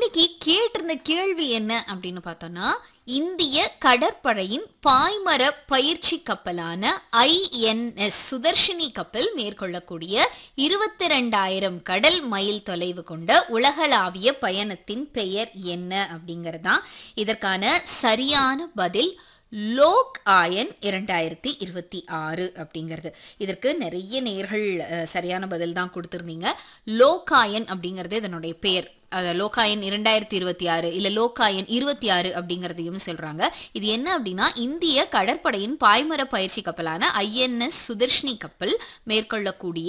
இன்னைக்கு கேட்டிருந்த கேள்வி என்ன அப்படின்னு பார்த்தோம்னா இந்திய கடற்படையின் பாய்மர பயிற்சி கப்பலான ஐஎன்எஸ் சுதர்ஷினி கப்பல் மேற்கொள்ளக்கூடிய இருபத்தி ரெண்டாயிரம் கடல் மைல் தொலைவு கொண்ட உலகளாவிய பயணத்தின் பெயர் என்ன அப்படிங்கிறது தான் இதற்கான சரியான பதில் லோக் ஆயன் இரண்டாயிரத்தி இருபத்தி ஆறு அப்படிங்கிறது இதற்கு நிறைய நேர்கள் அஹ், சரியான பதில் தான் கொடுத்துருந்தீங்க லோகாயன் அப்படிங்கிறது இதனுடைய பெயர் அது லோகாயன் இரண்டாயிரத்தி இருபத்தி ஆறு இல்லை லோகாயன் இருபத்தி ஆறு அப்படிங்கிறதையும் சொல்கிறாங்க இது என்ன அப்படின்னா இந்திய கடற்படையின் பாய்மர பயிற்சி கப்பலான ஐஎன்எஸ் சுதர்ஷினி கப்பல் மேற்கொள்ளக்கூடிய